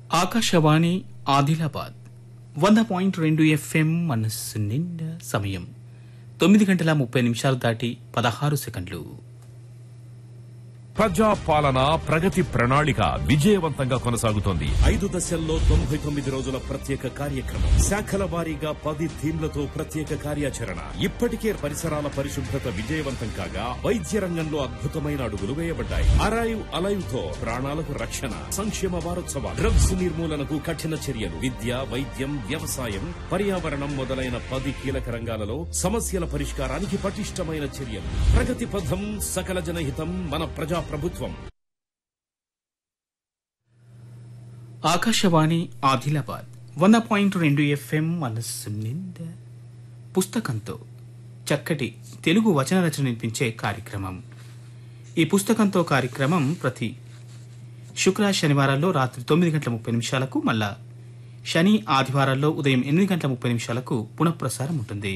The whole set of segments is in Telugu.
ఆకాశవాణి ఆదిలాబాద్ వంద పాయింట్ రెండు ఎఫ్ఎం మనస్సు నిండా సమయం తొమ్మిది గంటల ముప్పై నిమిషాలు దాటి పదహారు సెకండ్లు ప్రజా పాలన ప్రగతి ప్రణాళిక విజయవంతంగా కొనసాగుతోంది ఐదు దశల్లో తొంభై తొమ్మిది రోజుల ప్రత్యేక కార్యక్రమం శాఖల వారీగా పది థీమ్లతో ప్రత్యేక కార్యాచరణ ఇప్పటికే పరిసరాల పరిశుభ్రత విజయవంతం కాగా వైద్య రంగంలో అద్భుతమైన అడుగులు వేయబడ్డాయి అరైవ్ అలైవ్ తో ప్రాణాలకు రక్షణ సంక్షేమ వారోత్సవాలు డ్రగ్స్ నిర్మూలనకు కఠిన చర్యలు విద్య వైద్యం వ్యవసాయం పర్యావరణం మొదలైన పది కీలక రంగాలలో సమస్యల పరిష్కారానికి పటిష్టమైన చర్యలు ప్రగతి పథం సకల జనహితం మన ప్రజా ప్రభుత్వం ఆకాశవాణి ఆదిలాబాద్ వంద పాయింట్ రెండు ఎఫ్ఎం మనస్సు నిండా పుస్తకంతో చక్కటి తెలుగు వచన రచన వినిపించే కార్యక్రమం ఈ పుస్తకంతో కార్యక్రమం ప్రతి శుక్ర శనివారాల్లో రాత్రి తొమ్మిది గంటల ముప్పై నిమిషాలకు మళ్ళా శని ఆదివారాల్లో ఉదయం ఎనిమిది గంటల ముప్పై నిమిషాలకు పునఃప్రసారం ఉంటుంది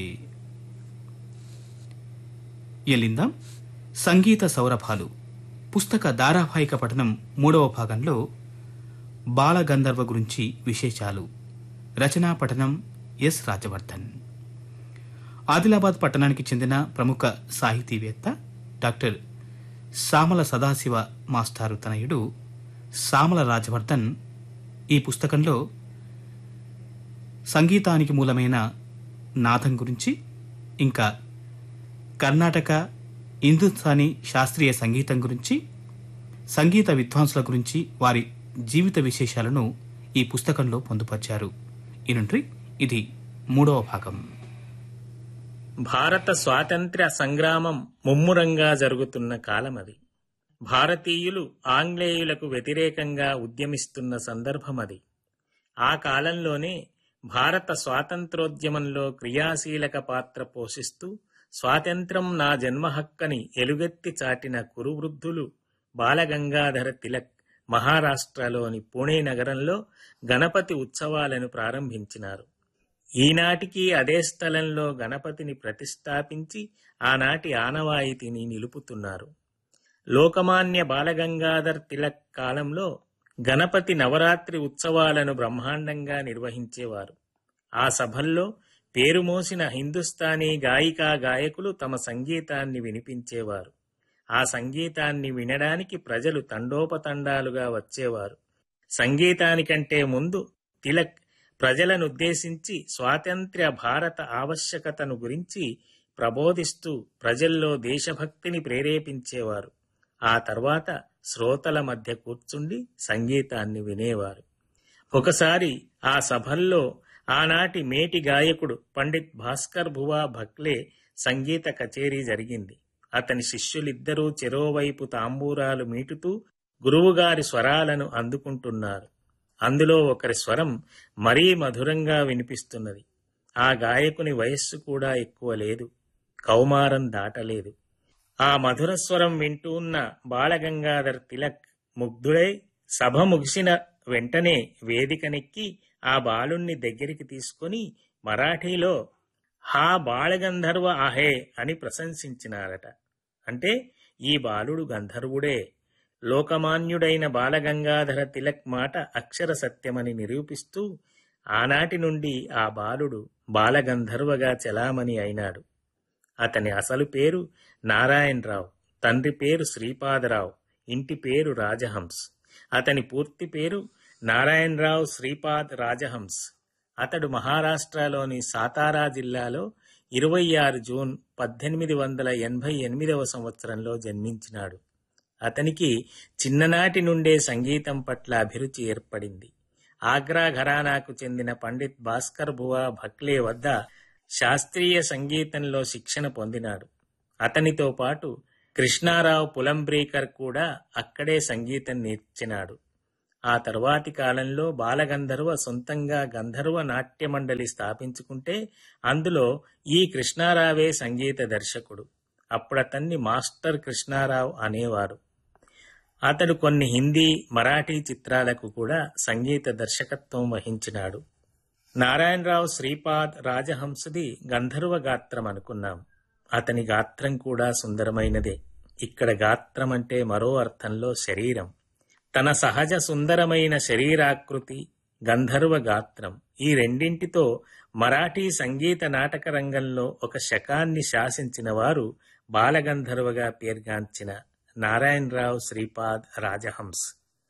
ఎల్లిందాం సంగీత సౌరభాలు పుస్తక ధారావాహిక పఠనం మూడవ భాగంలో బాలగంధర్వ గురించి విశేషాలు రచనా పఠనం ఎస్ రాజవర్ధన్ ఆదిలాబాద్ పట్టణానికి చెందిన ప్రముఖ సాహితీవేత్త డాక్టర్ సామల సదాశివ మాస్టారు తనయుడు సామల రాజవర్ధన్ ఈ పుస్తకంలో సంగీతానికి మూలమైన నాదం గురించి ఇంకా కర్ణాటక హిందుస్థానీ శాస్త్రీయ సంగీతం గురించి సంగీత విద్వాంసుల గురించి వారి జీవిత విశేషాలను ఈ పుస్తకంలో పొందుపరిచారు ఈ నుండి ఇది మూడవ భాగం భారత స్వాతంత్ర్య సంగ్రామం ముమ్మురంగా జరుగుతున్న కాలం అది భారతీయులు ఆంగ్లేయులకు వ్యతిరేకంగా ఉద్యమిస్తున్న సందర్భం అది ఆ కాలంలోనే భారత స్వాతంత్రోద్యమంలో క్రియాశీలక పాత్ర పోషిస్తూ స్వాతంత్రం నా జన్మహక్కని ఎలుగెత్తి చాటిన కురువృద్ధులు బాలగంగాధర తిలక్ మహారాష్ట్రలోని పుణే నగరంలో గణపతి ఉత్సవాలను ప్రారంభించినారు ఈనాటికి అదే స్థలంలో గణపతిని ప్రతిష్టాపించి ఆనాటి ఆనవాయితీని నిలుపుతున్నారు లోకమాన్య బాలగంగాధర్ తిలక్ కాలంలో గణపతి నవరాత్రి ఉత్సవాలను బ్రహ్మాండంగా నిర్వహించేవారు ఆ సభల్లో పేరు మోసిన హిందుస్థానీ గాయికా గాయకులు తమ సంగీతాన్ని వినిపించేవారు ఆ సంగీతాన్ని వినడానికి ప్రజలు తండోపతండాలుగా వచ్చేవారు సంగీతానికంటే ముందు తిలక్ ప్రజలనుద్దేశించి స్వాతంత్ర్య భారత ఆవశ్యకతను గురించి ప్రబోధిస్తూ ప్రజల్లో దేశభక్తిని ప్రేరేపించేవారు ఆ తర్వాత శ్రోతల మధ్య కూర్చుండి సంగీతాన్ని వినేవారు ఒకసారి ఆ సభల్లో ఆనాటి మేటి గాయకుడు పండిత్ భాస్కర్ భువా భక్లే సంగీత కచేరీ జరిగింది అతని శిష్యులిద్దరూ చెరోవైపు తాంబూరాలు మీటుతూ గురువుగారి స్వరాలను అందుకుంటున్నారు అందులో ఒకరి స్వరం మరీ మధురంగా వినిపిస్తున్నది ఆ గాయకుని వయస్సు కూడా ఎక్కువ లేదు కౌమారం దాటలేదు ఆ మధుర స్వరం వింటూ ఉన్న బాలగంగాధర్ తిలక్ ముగ్ధుడై సభ ముగిసిన వెంటనే వేదికనెక్కి ఆ బాలుణ్ణి దగ్గరికి తీసుకొని మరాఠీలో హా బాలగంధర్వ ఆహే అని ప్రశంసించినారట అంటే ఈ బాలుడు గంధర్వుడే లోకమాన్యుడైన బాలగంగాధర తిలక్ మాట అక్షర సత్యమని నిరూపిస్తూ ఆనాటి నుండి ఆ బాలుడు బాలగంధర్వగా చెలామణి అయినాడు అతని అసలు పేరు నారాయణరావు తండ్రి పేరు శ్రీపాదరావు ఇంటి పేరు రాజహంస్ అతని పూర్తి పేరు నారాయణరావు శ్రీపాద్ రాజహంస్ అతడు మహారాష్ట్రలోని సాతారా జిల్లాలో ఇరవై ఆరు జూన్ పద్దెనిమిది వందల ఎనభై ఎనిమిదవ సంవత్సరంలో జన్మించినాడు అతనికి చిన్ననాటి నుండే సంగీతం పట్ల అభిరుచి ఏర్పడింది ఆగ్రా ఘరానాకు చెందిన పండిత్ భాస్కర్ బువా భక్లే వద్ద శాస్త్రీయ సంగీతంలో శిక్షణ పొందినాడు అతనితో పాటు కృష్ణారావు పులంబ్రీకర్ కూడా అక్కడే సంగీతం నేర్చినాడు ఆ తర్వాతి కాలంలో బాలగంధర్వ సొంతంగా గంధర్వ నాట్య మండలి స్థాపించుకుంటే అందులో ఈ కృష్ణారావే సంగీత దర్శకుడు అప్పుడతన్ని మాస్టర్ కృష్ణారావు అనేవారు అతడు కొన్ని హిందీ మరాఠీ చిత్రాలకు కూడా సంగీత దర్శకత్వం వహించినాడు నారాయణరావు శ్రీపాద్ రాజహంసది గంధర్వ గాత్రం అనుకున్నాం అతని గాత్రం కూడా సుందరమైనదే ఇక్కడ గాత్రం అంటే మరో అర్థంలో శరీరం తన సహజ సుందరమైన శరీరాకృతి గంధర్వ గాత్రం ఈ రెండింటితో మరాఠీ సంగీత నాటక రంగంలో ఒక శకాన్ని శాసించిన వారు బాలగంధర్వగా పేర్గాంచిన నారాయణరావు శ్రీపాద్ రాజహంస్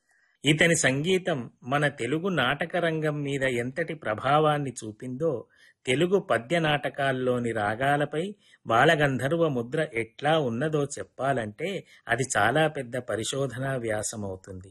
ఇతని సంగీతం మన తెలుగు నాటక రంగం మీద ఎంతటి ప్రభావాన్ని చూపిందో తెలుగు పద్య నాటకాల్లోని రాగాలపై బాలగంధర్వ ముద్ర ఎట్లా ఉన్నదో చెప్పాలంటే అది చాలా పెద్ద పరిశోధనా వ్యాసమవుతుంది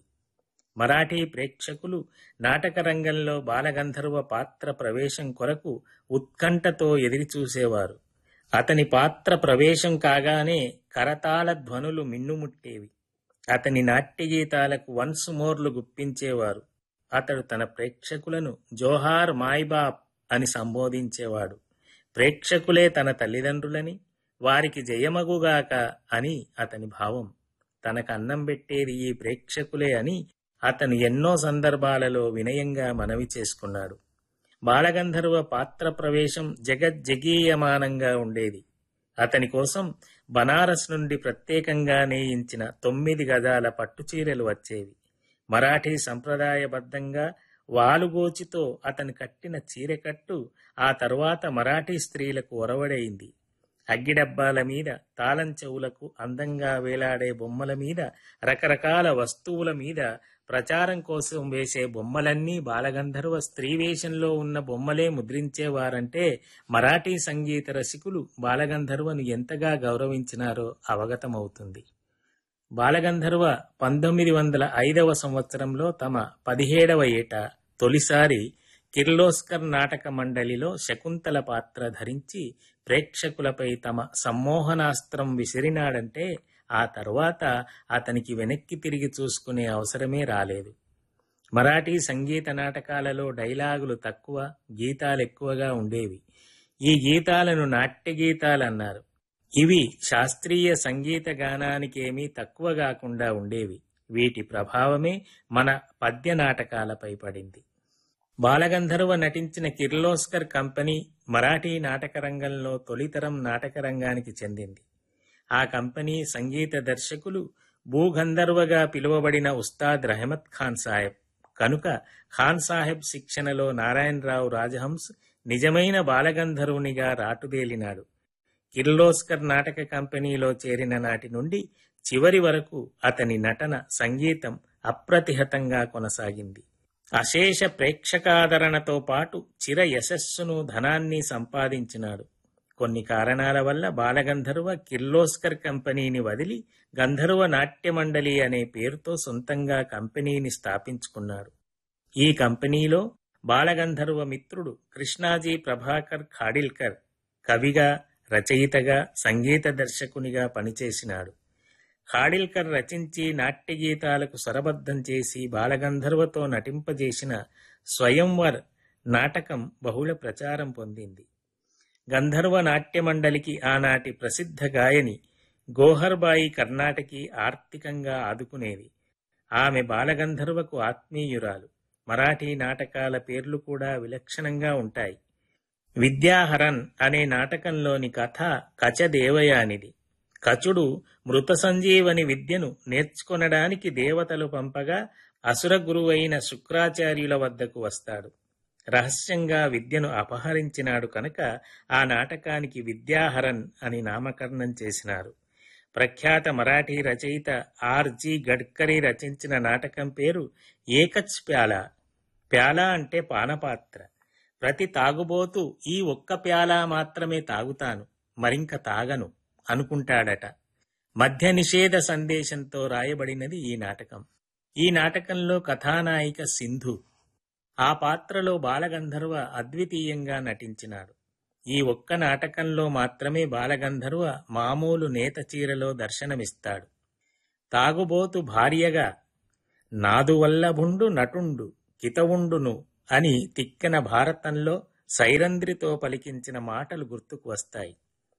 మరాఠీ ప్రేక్షకులు నాటక రంగంలో బాలగంధర్వ పాత్ర ప్రవేశం కొరకు ఉత్కంఠతో ఎదిరిచూసేవారు అతని పాత్ర ప్రవేశం కాగానే కరతాళ ధ్వనులు మిన్నుముట్టేవి అతని నాట్య గీతాలకు వన్స్ మోర్లు గుప్పించేవారు అతడు తన ప్రేక్షకులను జోహార్ మాయిబాప్ అని సంబోధించేవాడు ప్రేక్షకులే తన తల్లిదండ్రులని వారికి జయమగుగాక అని అతని భావం తనకు అన్నం పెట్టేది ఈ ప్రేక్షకులే అని అతను ఎన్నో సందర్భాలలో వినయంగా మనవి చేసుకున్నాడు బాలగంధర్వ పాత్ర ప్రవేశం జగజ్జగీయమానంగా ఉండేది అతని కోసం బనారస్ నుండి ప్రత్యేకంగా నేయించిన తొమ్మిది గజాల పట్టుచీరలు వచ్చేవి మరాఠీ సంప్రదాయబద్ధంగా వాలుగోచితో అతను కట్టిన చీరెకట్టు ఆ తరువాత మరాఠీ స్త్రీలకు ఒరవడైంది అగ్గిడబ్బాల మీద తాళం చెవులకు అందంగా వేలాడే బొమ్మల మీద రకరకాల వస్తువుల మీద ప్రచారం కోసం వేసే బొమ్మలన్నీ బాలగంధర్వ స్త్రీ వేషంలో ఉన్న బొమ్మలే ముద్రించేవారంటే మరాఠీ సంగీత రసికులు బాలగంధర్వను ఎంతగా గౌరవించినారో అవగతమవుతుంది బాలగంధర్వ పంతొమ్మిది వందల ఐదవ సంవత్సరంలో తమ పదిహేడవ ఏట తొలిసారి కిర్లోస్కర్ నాటక మండలిలో శకుంతల పాత్ర ధరించి ప్రేక్షకులపై తమ సమ్మోహనాస్త్రం విసిరినాడంటే ఆ తరువాత అతనికి వెనక్కి తిరిగి చూసుకునే అవసరమే రాలేదు మరాఠీ సంగీత నాటకాలలో డైలాగులు తక్కువ గీతాలు ఎక్కువగా ఉండేవి ఈ గీతాలను నాట్య గీతాలన్నారు ఇవి శాస్త్రీయ సంగీత గానానికేమీ తక్కువ కాకుండా ఉండేవి వీటి ప్రభావమే మన పద్య నాటకాలపై పడింది బాలగంధర్వ నటించిన కిర్లోస్కర్ కంపెనీ మరాఠీ నాటక రంగంలో తొలితరం నాటక రంగానికి చెందింది ఆ కంపెనీ సంగీత దర్శకులు భూగంధర్వగా పిలువబడిన ఉస్తాద్ రహమత్ ఖాన్ సాహెబ్ కనుక ఖాన్ సాహెబ్ శిక్షణలో నారాయణరావు రాజహంస్ నిజమైన బాలగంధర్వునిగా రాటుదేలినాడు కిర్లోస్కర్ నాటక కంపెనీలో చేరిన నాటి నుండి చివరి వరకు అతని నటన సంగీతం అప్రతిహతంగా కొనసాగింది అశేష ప్రేక్షకాదరణతో పాటు చిర యశస్సును ధనాన్ని సంపాదించినాడు కొన్ని కారణాల వల్ల బాలగంధర్వ కిర్లోస్కర్ కంపెనీని వదిలి గంధర్వ నాట్య మండలి అనే పేరుతో సొంతంగా కంపెనీని స్థాపించుకున్నాడు ఈ కంపెనీలో బాలగంధర్వ మిత్రుడు కృష్ణాజీ ప్రభాకర్ ఖాడిల్కర్ కవిగా రచయితగా సంగీత దర్శకునిగా పనిచేసినాడు ఖాడిల్కర్ రచించి నాట్య గీతాలకు స్వరబద్ధం చేసి బాలగంధర్వతో నటింపజేసిన స్వయంవర్ నాటకం బహుళ ప్రచారం పొందింది గంధర్వ నాట్య మండలికి ఆనాటి ప్రసిద్ధ గాయని గోహర్బాయి కర్ణాటకి ఆర్థికంగా ఆదుకునేది ఆమె బాలగంధర్వకు ఆత్మీయురాలు మరాఠీ నాటకాల పేర్లు కూడా విలక్షణంగా ఉంటాయి విద్యాహరన్ అనే నాటకంలోని కథ కచదేవయానిది కచుడు మృత సంజీవని విద్యను నేర్చుకొనడానికి దేవతలు పంపగా అసుర గురువైన శుక్రాచార్యుల వద్దకు వస్తాడు రహస్యంగా విద్యను అపహరించినాడు కనుక ఆ నాటకానికి విద్యాహరన్ అని నామకరణం చేసినారు ప్రఖ్యాత మరాఠీ రచయిత ఆర్జి గడ్కరీ రచించిన నాటకం పేరు ఏకచ్ ప్యాలా ప్యాలా అంటే పానపాత్ర ప్రతి తాగుబోతూ ఈ ఒక్క ప్యాలా మాత్రమే తాగుతాను మరింక తాగను అనుకుంటాడట మధ్య నిషేధ సందేశంతో రాయబడినది ఈ నాటకం ఈ నాటకంలో కథానాయిక సింధు ఆ పాత్రలో బాలగంధర్వ అద్వితీయంగా నటించినాడు ఈ ఒక్క నాటకంలో మాత్రమే బాలగంధర్వ మామూలు నేత చీరలో దర్శనమిస్తాడు తాగుబోతు భార్యగా నాదువల్లభుండు నటుండు కితవుండును అని తిక్కెన భారతంలో సైరంధ్రితో పలికించిన మాటలు గుర్తుకు వస్తాయి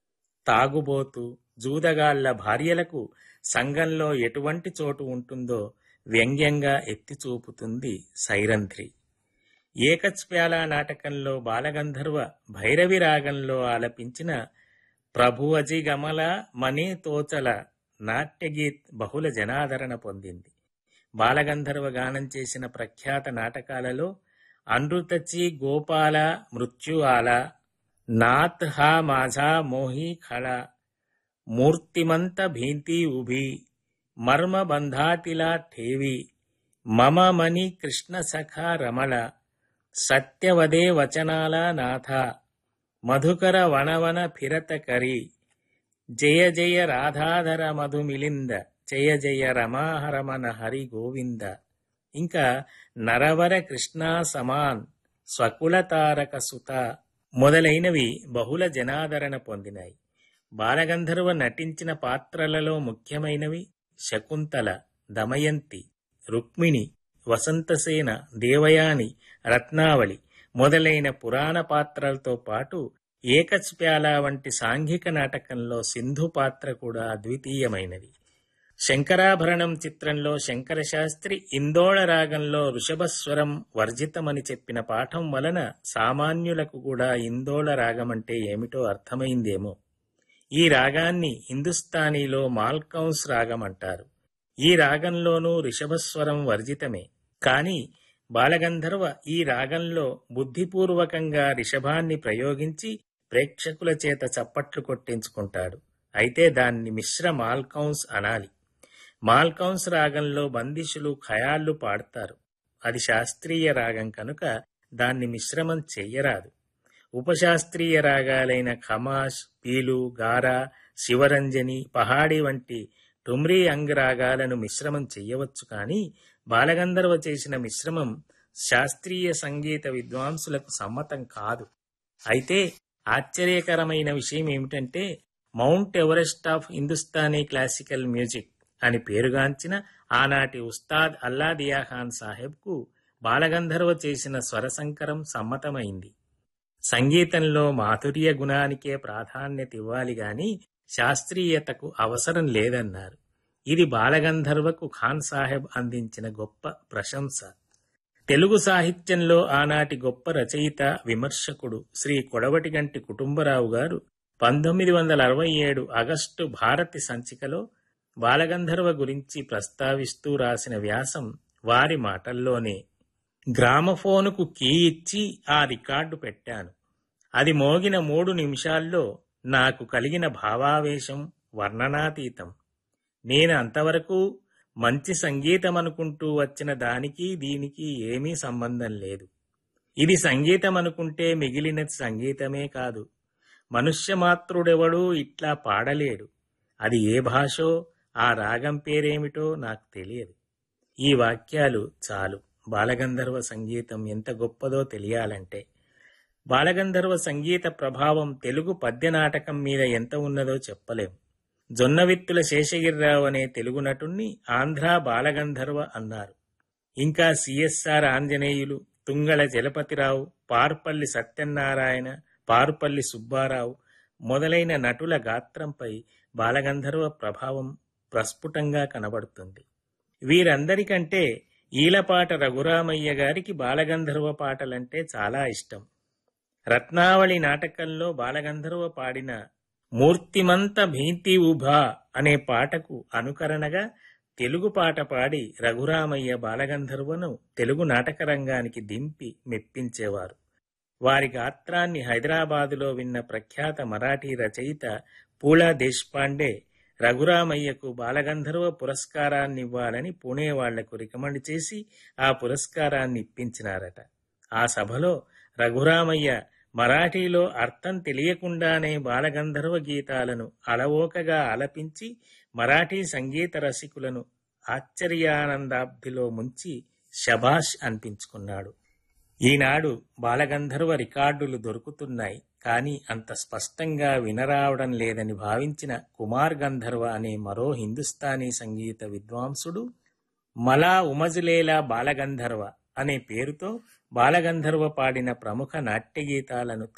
తాగుబోతు జూదగాళ్ల భార్యలకు సంఘంలో ఎటువంటి చోటు ఉంటుందో వ్యంగ్యంగా ఎత్తి చూపుతుంది సైరంధ్రి ఏకచ్ప్యాల నాటకంలో బాలగంధర్వ భైరవి రాగంలో ఆలపించిన ప్రభువజి గమల మనే తోచల నాట్యగీత్ బహుళ జనాదరణ పొందింది బాలగంధర్వ గానం చేసిన ప్రఖ్యాత నాటకాలలో అనృతచి గోపాల మృత్యుఆల నాత్ హా माझा మోహి ఖళ మూర్తిమంత భీంతి ఉభి మర్మ బంధాతిలా ఠేవి మమ మణి కృష్ణ సఖ రమణ సత్యవదే వచనాల నాథ మధుకర వనవన ఫిరత కరి జయ జయ రాధాధర మధు మిలింద జయ జయ రమాహరమణ హరి గోవింద ఇంకా నరవర కృష్ణ సమాన్ స్వకులతారక సుత మొదలైనవి బహుళ జనాదరణ పొందినాయి బాలగంధర్వ నటించిన పాత్రలలో ముఖ్యమైనవి శకుంతల దమయంతి రుక్మిణి వసంతసేన దేవయాని రత్నావళి మొదలైన పురాణ పాత్రలతో పాటు ఏకచ్ప్యాల వంటి సాంఘిక నాటకంలో సింధు పాత్ర కూడా అద్వితీయమైనది శంకరాభరణం చిత్రంలో శంకర శాస్త్రి ఇందోళ రాగంలో వృషభస్వరం వర్జితమని చెప్పిన పాఠం వలన సామాన్యులకు కూడా ఇందోళ రాగం అంటే ఏమిటో అర్థమైందేమో ఈ రాగాన్ని హిందుస్థానీలో మాల్కౌన్స్ రాగం అంటారు ఈ రాగంలోనూ రిషభస్వరం వర్జితమే కాని బాలగంధర్వ ఈ రాగంలో బుద్ధిపూర్వకంగా రిషభాన్ని ప్రయోగించి ప్రేక్షకుల చేత చప్పట్లు కొట్టించుకుంటాడు అయితే దాన్ని మిశ్ర మాల్కౌన్స్ అనాలి మాల్కౌన్స్ రాగంలో బందిషులు ఖయాళ్ళు పాడతారు అది శాస్త్రీయ రాగం కనుక దాన్ని మిశ్రమం చెయ్యరాదు ఉపశాస్త్రీయ రాగాలైన ఖమాష్ పీలు గారా శివరంజని పహాడి వంటి టుమ్రీ అంగ్ రాగాలను మిశ్రమం చెయ్యవచ్చు కానీ బాలగంధర్వ చేసిన మిశ్రమం శాస్త్రీయ సంగీత విద్వాంసులకు సమ్మతం కాదు అయితే ఆశ్చర్యకరమైన విషయం ఏమిటంటే Mount Everest of Hindustani classical music అని పేరుగాంచిన ఆనాటి ఉస్తాద్ అల్లాదియా ఖాన్ సాహెబ్కు బాలగంధర్వ చేసిన స్వరసంకరం సమ్మతమైంది సంగీతంలో మాధుర్య గుణానికే ప్రాధాన్యత ఇవ్వాలి గాని శాస్త్రీయతకు అవసరం లేదన్నారు ఇది బాలగంధర్వకు ఖాన్ సాహెబ్ అందించిన గొప్ప ప్రశంస తెలుగు సాహిత్యంలో ఆనాటి గొప్ప రచయిత విమర్శకుడు శ్రీ కొడవటిగంటి కుటుంబరావు గారు పంతొమ్మిది వందల అరవై ఏడు ఆగస్టు భారతి సంచికలో బాలగంధర్వ గురించి ప్రస్తావిస్తూ రాసిన వ్యాసం వారి మాటల్లోనే గ్రామఫోనుకు కీ ఇచ్చి ఆ రికార్డు పెట్టాను అది మోగిన మూడు నిమిషాల్లో నాకు కలిగిన భావావేశం వర్ణనాతీతం నేను అంతవరకు మంచి సంగీతం అనుకుంటూ వచ్చిన దానికి దీనికి ఏమీ సంబంధం లేదు ఇది సంగీతం అనుకుంటే మిగిలినది సంగీతమే కాదు మనుష్యమాత్రుడెవడూ ఇట్లా పాడలేడు అది ఏ భాషో ఆ రాగం పేరేమిటో నాకు తెలియదు ఈ వాక్యాలు చాలు బాలగంధర్వ సంగీతం ఎంత గొప్పదో తెలియాలంటే బాలగంధర్వ సంగీత ప్రభావం తెలుగు పద్య నాటకం మీద ఎంత ఉన్నదో చెప్పలేం జొన్నవిత్తుల శేషగిరిరావు అనే తెలుగు నటుణ్ణి ఆంధ్ర బాలగంధర్వ అన్నారు ఇంకా సిఎస్ఆర్ ఆంజనేయులు తుంగళ జలపతిరావు పార్పల్లి సత్యనారాయణ పారుపల్లి సుబ్బారావు మొదలైన నటుల గాత్రంపై బాలగంధర్వ ప్రభావం ప్రస్ఫుటంగా కనబడుతుంది వీరందరికంటే ఈలపాట రఘురామయ్య గారికి బాలగంధర్వ పాటలంటే చాలా ఇష్టం రత్నావళి నాటకంలో బాలగంధర్వ పాడిన మూర్తిమంత భీతి ఉభా అనే పాటకు అనుకరణగా తెలుగు పాట పాడి రఘురామయ్య బాలగంధర్వను తెలుగు నాటక రంగానికి దింపి మెప్పించేవారు వారి గాత్రాన్ని హైదరాబాదులో విన్న ప్రఖ్యాత మరాఠీ రచయిత పూలా దేశ్పాండే రఘురామయ్యకు బాలగంధర్వ పురస్కారాన్ని ఇవ్వాలని పూణే వాళ్లకు రికమెండ్ చేసి ఆ పురస్కారాన్ని ఇప్పించినారట ఆ సభలో రఘురామయ్య మరాఠీలో అర్థం తెలియకుండానే బాలగంధర్వ గీతాలను అలవోకగా ఆలపించి మరాఠీ సంగీత రసికులను ఆశ్చర్యానందాబ్దిలో ముంచి శభాష్ అనిపించుకున్నాడు ఈనాడు బాలగంధర్వ రికార్డులు దొరుకుతున్నాయి కానీ అంత స్పష్టంగా వినరావడం లేదని భావించిన కుమార్ గంధర్వ అనే మరో హిందుస్థానీ సంగీత విద్వాంసుడు మలా ఉమజులేలా బాలగంధర్వ అనే పేరుతో బాలగంధర్వ పాడిన ప్రముఖ నాట్య గీతాలను